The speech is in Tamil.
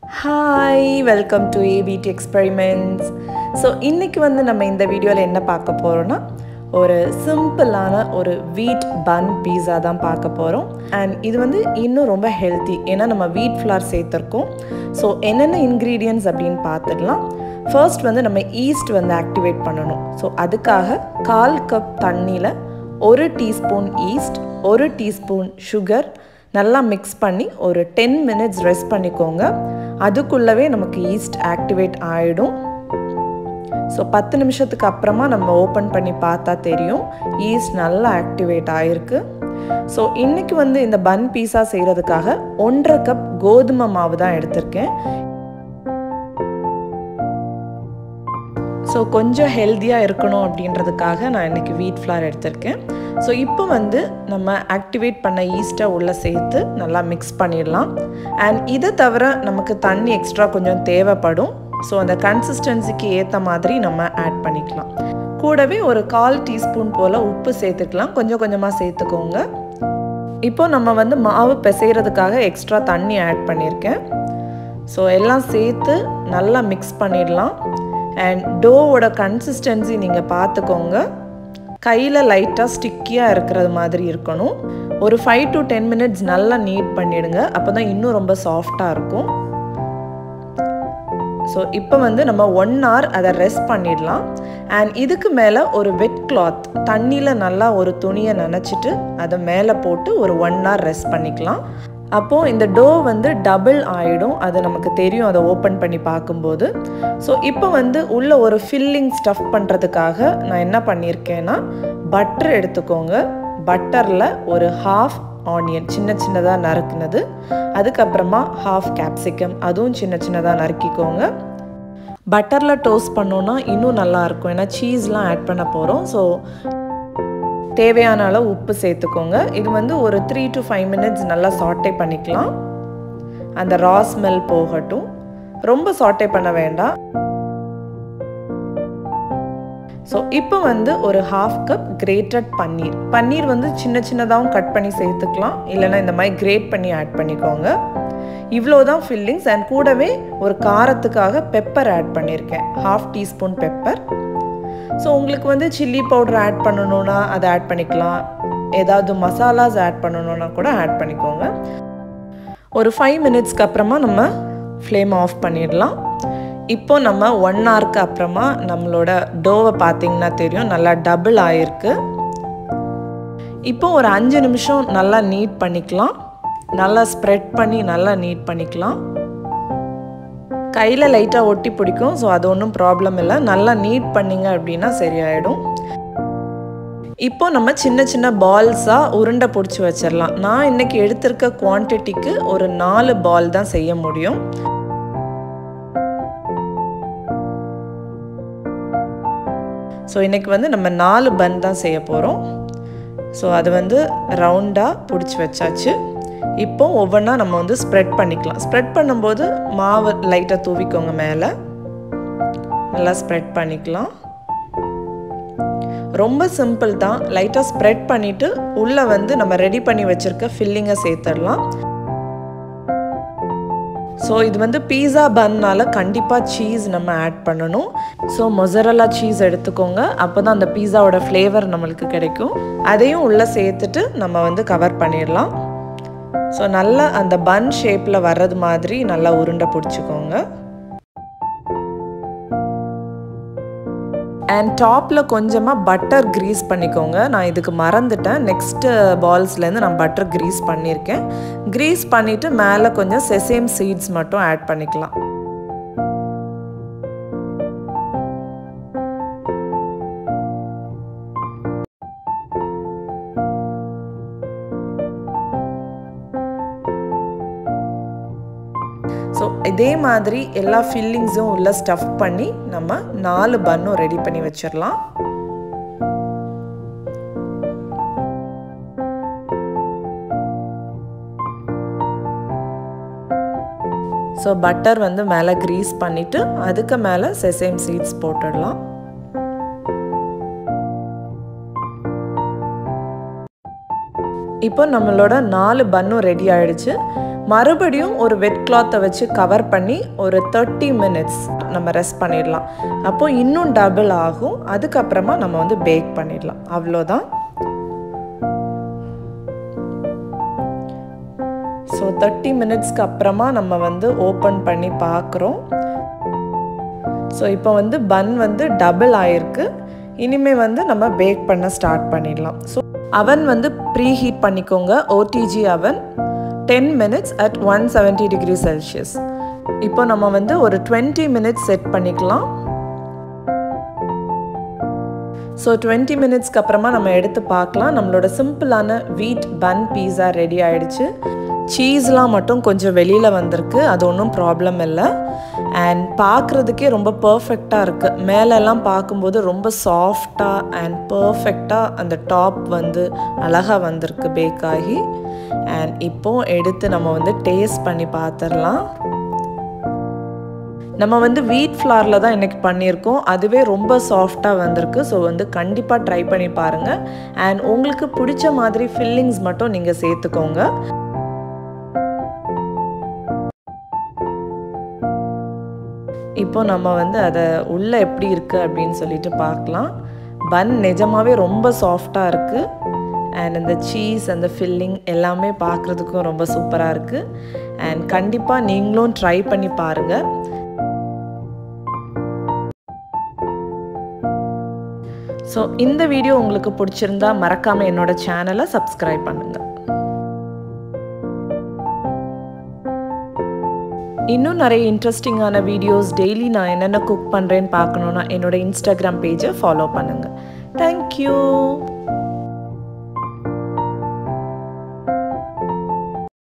hi welcome to ABT experiments so இன்றைக்கி வந்து நம்ம இந்த வீடியோவில் என்ன பார்க்க போகிறோன்னா ஒரு சிம்பிளான ஒரு வீட் பன் பீஸா தான் பார்க்க போகிறோம் அண்ட் இது வந்து இன்னும் ரொம்ப ஹெல்த்தி ஏன்னா நம்ம வீட் ஃப்ளார் சேர்த்துருக்கோம் ஸோ என்னென்ன இன்க்ரீடியன்ட்ஸ் அப்படின்னு பார்த்துடலாம் ஃபர்ஸ்ட் வந்து நம்ம ஈஸ்ட் வந்து ஆக்டிவேட் பண்ணணும் ஸோ அதுக்காக கால் கப் தண்ணியில் ஒரு டீஸ்பூன் ஈஸ்ட் ஒரு டீஸ்பூன் சுகர் நல்லா மிக்ஸ் பண்ணி ஒரு டென் மினிட்ஸ் ரெஸ்ட் பண்ணிக்கோங்க அதுக்குள்ளவே நமக்கு ஈஸ்ட் ஆக்டிவேட் ஆகிடும் ஸோ பத்து நிமிஷத்துக்கு அப்புறமா நம்ம ஓப்பன் பண்ணி பார்த்தா தெரியும் ஈஸ்ட் நல்லா ஆக்டிவேட் ஆகிருக்கு ஸோ இன்றைக்கி வந்து இந்த பன் பீஸா செய்கிறதுக்காக ஒன்றரை கப் கோதுமை மாவு தான் எடுத்திருக்கேன் ஸோ கொஞ்சம் ஹெல்த்தியாக இருக்கணும் அப்படின்றதுக்காக நான் இன்றைக்கி வீட் ஃப்ளார் எடுத்திருக்கேன் ஸோ இப்போ வந்து நம்ம ஆக்டிவேட் பண்ண ஈஸ்ட்டை உள்ளே சேர்த்து நல்லா மிக்ஸ் பண்ணிடலாம் அண்ட் இதை தவிர நமக்கு தண்ணி எக்ஸ்ட்ரா கொஞ்சம் தேவைப்படும் ஸோ அந்த கன்சிஸ்டன்சிக்கு ஏற்ற மாதிரி நம்ம ஆட் பண்ணிக்கலாம் கூடவே ஒரு கால் டீஸ்பூன் போல் உப்பு சேர்த்துக்கலாம் கொஞ்சம் கொஞ்சமாக சேர்த்துக்கோங்க இப்போ நம்ம வந்து மாவு பிசைகிறதுக்காக எக்ஸ்ட்ரா தண்ணி ஆட் பண்ணியிருக்கேன் ஸோ எல்லாம் சேர்த்து நல்லா மிக்ஸ் பண்ணிடலாம் அண்ட் டோவோட கன்சிஸ்டன்சி நீங்கள் பார்த்துக்கோங்க கையில் லைட்டாக ஸ்டிக்கியாக இருக்கிறது மாதிரி இருக்கணும் ஒரு ஃபைவ் டு டென் மினிட்ஸ் நல்லா நீட் பண்ணிடுங்க அப்போ தான் இன்னும் ரொம்ப சாஃப்டாக இருக்கும் ஸோ இப்போ வந்து நம்ம ஒன் ஹவர் அதை ரெஸ்ட் பண்ணிடலாம் அண்ட் இதுக்கு மேலே ஒரு வெட் கிளாத் தண்ணியில் நல்லா ஒரு துணியை நனைச்சிட்டு அதை மேலே போட்டு ஒரு ஒன் ஹவர் ரெஸ்ட் பண்ணிக்கலாம் அப்போது இந்த டோ வந்து டபுள் ஆகிடும் அது நமக்கு தெரியும் அதை ஓப்பன் பண்ணி பார்க்கும்போது ஸோ இப்போ வந்து உள்ள ஒரு ஃபில்லிங் ஸ்டஃப் பண்ணுறதுக்காக நான் என்ன பண்ணியிருக்கேன்னா பட்டர் எடுத்துக்கோங்க பட்டரில் ஒரு ஹாஃப் ஆனியன் சின்ன சின்னதாக நறுக்குனது அதுக்கப்புறமா ஹாஃப் கேப்சிகம் அதுவும் சின்ன சின்னதாக நறுக்கிக்கோங்க பட்டரில் டோஸ்ட் பண்ணோன்னா இன்னும் நல்லாயிருக்கும் ஏன்னா சீஸ்லாம் ஆட் பண்ண போகிறோம் ஸோ தேவையான அளவு உப்பு சேர்த்துக்கோங்க இது வந்து ஒரு த்ரீ டு ஃபைவ் மினிட்ஸ் நல்லா சாட்டே பண்ணிக்கலாம் அந்த ரா ஸ்மெல் போகட்டும் ரொம்ப சாட்டே பண்ண வேண்டாம் ஸோ இப்போ வந்து ஒரு ஹாஃப் கப் கிரேட்டட் பன்னீர் பன்னீர் வந்து சின்ன சின்னதாகவும் கட் பண்ணி சேர்த்துக்கலாம் இல்லைனா இந்த மாதிரி கிரேட் பண்ணி ஆட் பண்ணிக்கோங்க இவ்வளோ தான் ஃபில்லிங்ஸ் அண்ட் கூடவே ஒரு காரத்துக்காக பெப்பர் ஆட் பண்ணியிருக்கேன் ஹாஃப் டீஸ்பூன் பெப்பர் ஸோ உங்களுக்கு வந்து சில்லி பவுடர் ஆட் பண்ணணுன்னா அதை ஆட் பண்ணிக்கலாம் ஏதாவது மசாலாஸ் ஆட் பண்ணணுன்னா கூட ஆட் பண்ணிக்கோங்க ஒரு ஃபைவ் மினிட்ஸ்க்கு அப்புறமா நம்ம ஃப்ளேம் ஆஃப் பண்ணிடலாம் இப்போ நம்ம ஒன் ஹவருக்கு அப்புறமா நம்மளோட டோவை பார்த்தீங்கன்னா தெரியும் நல்லா டபுள் ஆயிருக்கு இப்போ ஒரு அஞ்சு நிமிஷம் நல்லா நீட் பண்ணிக்கலாம் நல்லா ஸ்ப்ரெட் பண்ணி நல்லா நீட் பண்ணிக்கலாம் கையில் லைட்டாக ஒட்டி பிடிக்கும் ஸோ அது ஒன்றும் ப்ராப்ளம் இல்லை நல்லா நீட் பண்ணிங்க அப்படின்னா சரியாயிடும் இப்போ நம்ம சின்ன சின்ன பால்ஸாக உருண்டை பிடிச்சி வச்சிடலாம் நான் இன்றைக்கி எடுத்திருக்க குவான்டிட்டிக்கு ஒரு நாலு பால் தான் செய்ய முடியும் ஸோ இன்றைக்கி வந்து நம்ம நாலு பன் தான் செய்ய போகிறோம் ஸோ அது வந்து ரவுண்டாக பிடிச்சி வச்சாச்சு இப்போ ஒவ்வொன்றா நம்ம வந்து ஸ்ப்ரெட் பண்ணிக்கலாம் ஸ்ப்ரெட் பண்ணும்போது மாவு லைட்டாக தூவிக்கோங்க மேலே நல்லா ஸ்ப்ரெட் பண்ணிக்கலாம் ரொம்ப சிம்பிள் தான் லைட்டாக ஸ்ப்ரெட் பண்ணிவிட்டு உள்ளே வந்து நம்ம ரெடி பண்ணி வச்சுருக்க ஃபில்லிங்கை சேர்த்துடலாம் ஸோ இது வந்து பீஸா பன்னால் கண்டிப்பாக சீஸ் நம்ம ஆட் பண்ணணும் ஸோ மொசரலா சீஸ் எடுத்துக்கோங்க அப்போ தான் அந்த பீஸாவோட ஃப்ளேவர் நம்மளுக்கு கிடைக்கும் அதையும் உள்ளே சேர்த்துட்டு நம்ம வந்து கவர் பண்ணிடலாம் ஸோ நல்லா அந்த பன் ஷேப்பில் வர்றது மாதிரி நல்லா உருண்டை பிடிச்சிக்கோங்க அண்ட் டாப்பில் கொஞ்சமாக பட்டர் க்ரீஸ் பண்ணிக்கோங்க நான் இதுக்கு மறந்துட்டேன் நெக்ஸ்ட்டு பால்ஸ்லேருந்து நான் பட்டர் க்ரீஸ் பண்ணியிருக்கேன் க்ரீஸ் பண்ணிவிட்டு மேலே கொஞ்சம் செசேம் சீட்ஸ் மட்டும் ஆட் பண்ணிக்கலாம் ஸோ இதே மாதிரி எல்லா ஃபில்லிங்ஸும் உள்ள ஸ்டஃப் பண்ணி நம்ம நாலு பன்னும் ரெடி பண்ணி வச்சிடலாம் ஸோ பட்டர் வந்து மேலே க்ரீஸ் பண்ணிவிட்டு அதுக்கு மேலே செசேம் சீட்ஸ் போட்டுடலாம் இப்போ நம்மளோட நாலு பன்னும் ரெடி ஆயிடுச்சு மறுபடியும் ஒரு வெட் கிளாத்தை வச்சு கவர் பண்ணி ஒரு தேர்ட்டி மினிட்ஸ் நம்ம ரெஸ்ட் பண்ணிடலாம் அப்போ இன்னும் டபுள் ஆகும் அதுக்கப்புறமா நம்ம வந்து பேக் பண்ணிடலாம் அவ்வளோதான் ஸோ தேர்ட்டி மினிட்ஸ்க்கு அப்புறமா நம்ம வந்து ஓப்பன் பண்ணி பார்க்குறோம் ஸோ இப்போ வந்து பன் வந்து டபுள் ஆயிருக்கு இனிமேல் வந்து நம்ம பேக் பண்ண ஸ்டார்ட் பண்ணிடலாம் ஸோ அவன் வந்து ப்ரீ ஹீட் பண்ணிக்கோங்க OTG oven ten minutes at one seventy degree Celsius இப்போ நம்ம வந்து ஒரு டுவெண்ட்டி மினிட்ஸ் செட் பண்ணிக்கலாம் ஸோ டுவெண்ட்டி மினிட்ஸ்க்கு அப்புறமா நம்ம எடுத்து பார்க்கலாம் நம்மளோட சிம்பிளான வீட் பன் பீஸா ரெடி ஆயிடுச்சு சீஸ்லாம் மட்டும் கொஞ்சம் வெளியில் வந்திருக்கு அது ஒன்றும் ப்ராப்ளம் இல்லை அண்ட் பார்க்குறதுக்கே ரொம்ப பர்ஃபெக்டாக இருக்குது மேலெல்லாம் பார்க்கும்போது ரொம்ப சாஃப்டாக அண்ட் பர்ஃபெக்டாக அந்த டாப் வந்து அழகாக வந்திருக்கு பேக் ஆகி அண்ட் இப்போது எடுத்து நம்ம வந்து டேஸ்ட் பண்ணி பார்த்துடலாம் நம்ம வந்து வீட் ஃப்ளாரில் தான் இன்றைக்கி பண்ணியிருக்கோம் அதுவே ரொம்ப சாஃப்டாக வந்திருக்கு ஸோ வந்து கண்டிப்பாக ட்ரை பண்ணி பாருங்கள் அண்ட் உங்களுக்கு பிடிச்ச மாதிரி ஃபில்லிங்ஸ் மட்டும் நீங்கள் சேர்த்துக்கோங்க இப்போ நம்ம வந்து அதை உள்ளே எப்படி இருக்குது அப்படின்னு சொல்லிட்டு பார்க்கலாம் பன் நிஜமாகவே ரொம்ப சாஃப்டாக இருக்குது அண்ட் இந்த சீஸ் அந்த ஃபில்லிங் எல்லாமே பார்க்குறதுக்கும் ரொம்ப சூப்பராக இருக்குது அண்ட் கண்டிப்பாக நீங்களும் ட்ரை பண்ணி பாருங்கள் ஸோ இந்த வீடியோ உங்களுக்கு பிடிச்சிருந்தா மறக்காமல் என்னோட சேனலை சப்ஸ்கிரைப் பண்ணுங்கள் இன்னும் நிறைய இன்ட்ரெஸ்டிங்கான வீடியோஸ் டெய்லி நான் என்னென்ன குக் பண்ணுறேன்னு பார்க்கணுன்னா என்னோட இன்ஸ்டாகிராம் பேஜை ஃபாலோ பண்ணுங்கள் தேங்க்யூ